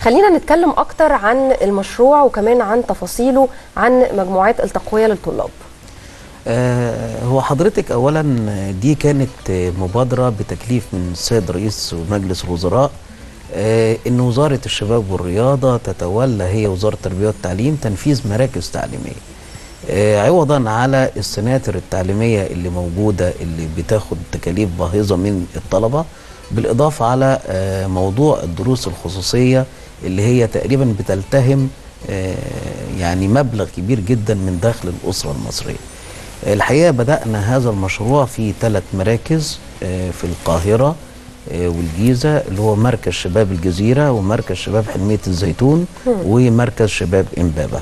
خلينا نتكلم اكتر عن المشروع وكمان عن تفاصيله عن مجموعات التقويه للطلاب آه هو حضرتك اولا دي كانت مبادره بتكليف من السيد رئيس مجلس الوزراء آه ان وزاره الشباب والرياضه تتولى هي وزاره التربيه والتعليم تنفيذ مراكز تعليميه آه عوضا على السناتر التعليميه اللي موجوده اللي بتاخد تكاليف باهظه من الطلبه بالاضافه على آه موضوع الدروس الخصوصيه اللي هي تقريبا بتلتهم يعني مبلغ كبير جدا من داخل الاسره المصريه. الحقيقه بدانا هذا المشروع في ثلاث مراكز في القاهره والجيزه اللي هو مركز شباب الجزيره ومركز شباب حلميه الزيتون ومركز شباب امبابه.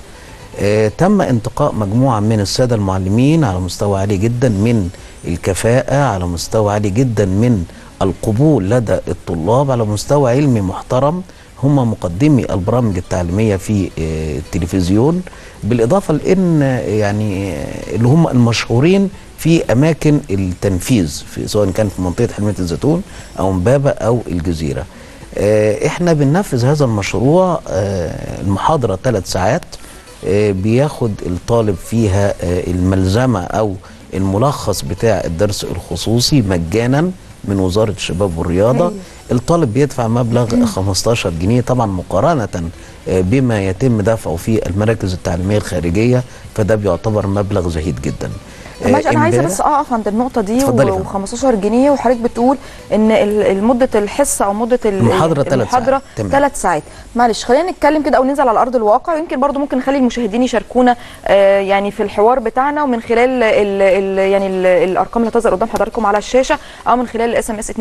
تم انتقاء مجموعه من الساده المعلمين على مستوى عالي جدا من الكفاءه على مستوى عالي جدا من القبول لدى الطلاب على مستوى علمي محترم هم مقدمي البرامج التعليميه في التلفزيون بالاضافه لان يعني اللي هم المشهورين في اماكن التنفيذ في سواء كان في منطقه حلميه الزيتون او امبابه او الجزيره. احنا بننفذ هذا المشروع المحاضره ثلاث ساعات بياخد الطالب فيها الملزمه او الملخص بتاع الدرس الخصوصي مجانا من وزاره الشباب والرياضه أيوة. الطالب بيدفع مبلغ 15 جنيه طبعا مقارنه بما يتم دفعه في المراكز التعليميه الخارجيه فده بيعتبر مبلغ زهيد جدا ماشي انا عايزه بس اقف عند النقطه دي و15 جنيه وحضرتك بتقول ان مده الحصه او مده المحاضره المحاضره ثلاث ساعات معلش خلينا نتكلم كده او ننزل على ارض الواقع ويمكن برضو ممكن نخلي المشاهدين يشاركونا آه يعني في الحوار بتاعنا ومن خلال ال ال يعني ال الارقام اللي هتظهر قدام حضراتكم على الشاشه او من خلال الاس ام اس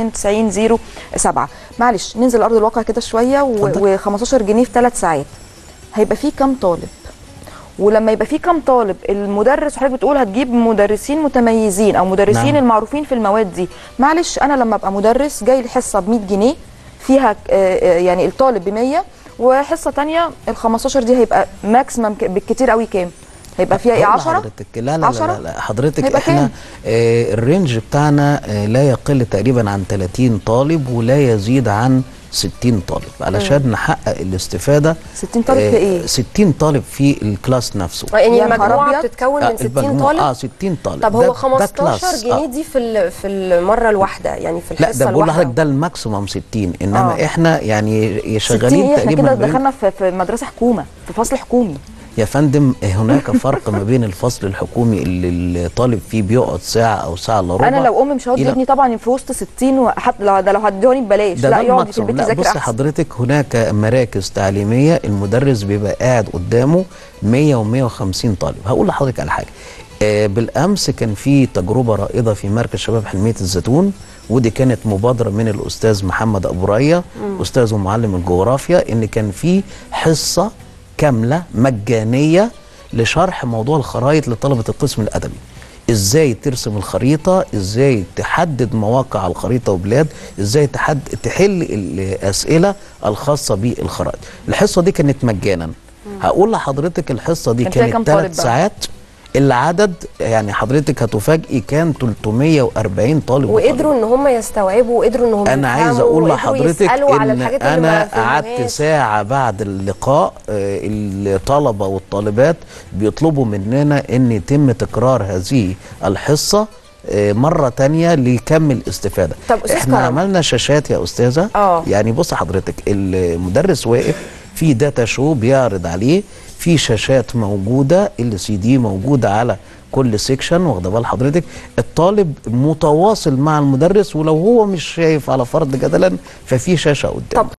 9207 معلش ننزل ارض الواقع كده شويه و15 جنيه في ثلاث ساعات هيبقى فيه كام طالب ولما يبقى في كام طالب المدرس وحضرتك بتقول هتجيب مدرسين متميزين او مدرسين نعم. المعروفين في المواد دي معلش انا لما ابقى مدرس جاي الحصه ب 100 جنيه فيها يعني الطالب ب 100 وحصه ثانيه ال 15 دي هيبقى ماكسيمم بالكتير قوي كام هيبقى فيها ايه 10 حضرتك لا لا, لا, لا, لا حضرتك احنا آه الرينج بتاعنا آه لا يقل تقريبا عن 30 طالب ولا يزيد عن 60 طالب علشان مم. نحقق الاستفاده 60 طالب في ايه 60 طالب في الكلاس نفسه يعني المجموعه بتتكون من 60 طالب اه 60 طالب طب هو 15 جنيه دي في في المره الواحده يعني في الحصه لا ده بقول لحضرتك ده الماكسيموم 60 انما آه. احنا يعني شغالين تقريبا احنا كده دخلنا في مدرسه حكومه في فصل حكومي يا فندم هناك فرق ما بين الفصل الحكومي اللي الطالب فيه بيقعد ساعه او ساعه الا ربع انا لو ام مش هودي ابني طبعا في وسط 60 وحتى لو ده لو هدوني ببلاش ده لا يقعد في البيت لا يذاكر بص حضرتك هناك مراكز تعليميه المدرس بيبقى قاعد قدامه 100 و150 طالب هقول لحضرتك على حاجه آه بالامس كان في تجربه رائده في مركز شباب حلميه الزيتون ودي كانت مبادره من الاستاذ محمد ابو ريا استاذ ومعلم الجغرافيا ان كان في حصه كامله مجانيه لشرح موضوع الخرائط لطلبه القسم الادبي ازاي ترسم الخريطه ازاي تحدد مواقع الخريطه وبلاد ازاي تحد تحل الاسئله الخاصه بالخرائط الحصه دي كانت مجانا هقول لحضرتك الحصه دي كانت ثلاث ساعات العدد يعني حضرتك هتفاجئي كان 340 طالب وقدروا ان هم يستوعبوا وقدروا ان هم انا عايز اقول لحضرتك ان انا قعدت ساعه بعد اللقاء الطلبه والطالبات بيطلبوا مننا ان يتم تكرار هذه الحصه مرة تانية ليكمل الاستفادة طب احنا عملنا شاشات يا أستاذة أوه. يعني بص حضرتك المدرس واقف في داتا شو بيعرض عليه في شاشات موجوده ال سي دي موجوده على كل سيكشن واخده بال حضرتك الطالب متواصل مع المدرس ولو هو مش شايف على فرض جدلا ففي شاشه قدامه